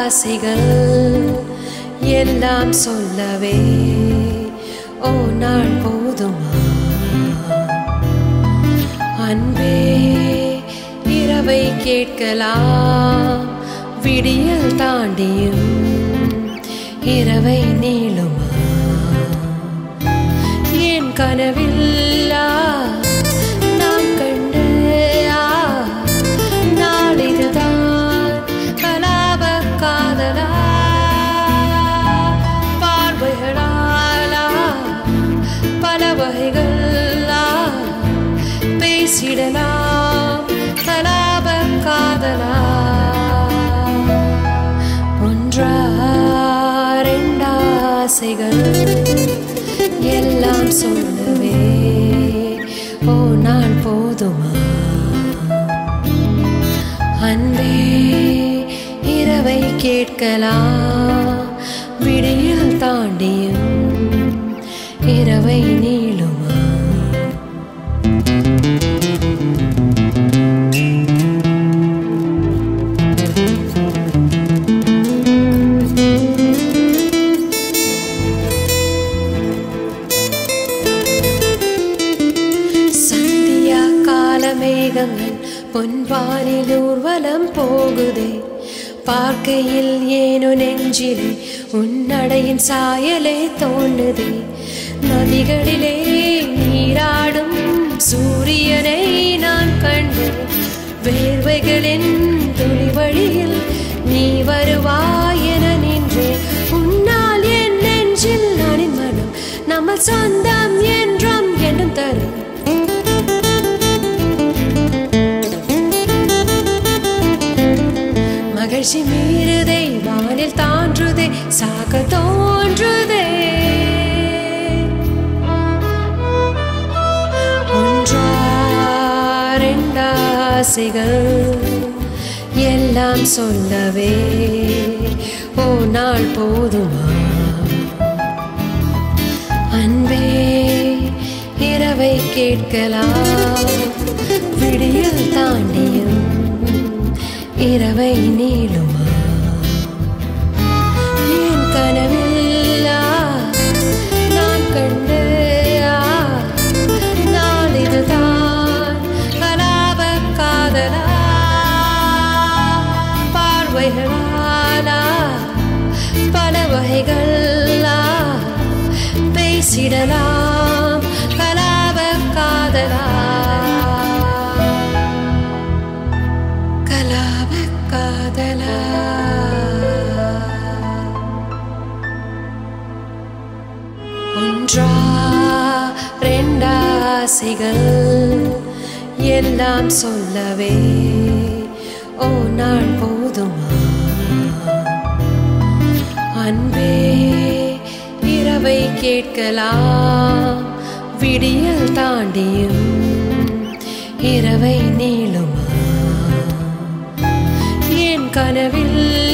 ஆசைகள் எல்லாம் சொல்லவே ஓ நாள் போதுமா அன்பே இரவை கேட்கலாம் விடியல் தாண்டியும் இரவை நீளுமா என் கனவில்லா நாம் கண்ட ஆ, நாளிதுதான் கலாப காதலா பார்வைகளாலா பல வகைகளா பேசிடலாம் கலாப காதலா ஒன்றா ரெண்டாசைகள் எல்லாம் சொல்லவே ஓ நாள் போதுமா அன்பே இரவை கேட்கலாம் விடியல் தாண்டியும் இரவை நீளுமா சந்தியா கால மேகங்கள் பொன்வானில் ஊர்வலம் போகுதே பார்க்கையில் ஏனோ நெஞ்சிலே உன்னடையின் சாயலே தோணுதே நதிகளிலே நீராடும் சூரியனை நான் கண்டேன் வேர்வைகளின் துளி வழியில் நீ வருவாய் என நின்றேன் உன்னால் என் நெஞ்சில் நானின் மனம் நம்ம சொந்தம் என்றும் என்னும் தரும் மகிழ்ச்சி மீறுதே வானில் தாண்டுதே சாக தோன்றுதே ஒன்றா ரெண்டாசைகள் எல்லாம் சொல்லவே ஓ நாள் போதுமா அன்பே இரவை கேட்கலாம் விடியல் தாண்டியும் இரவை நீளுமா என் கனவில்லா நான் கண்ட ஆ, நாளிதுதான் கலாப காதலா பார்வைகளாலா பல வகைகளா பேசிடலாம் கலாப காதலா கலாப காதலா ஒன்றா ரெண்டாசைகள் எல்லாம் சொல்லவே ஓ நாள் போதுமா அன்பே இரவை கேட்கலாம் விடியல் தாண்டியும் இரவை நீளுமா என் கனவில்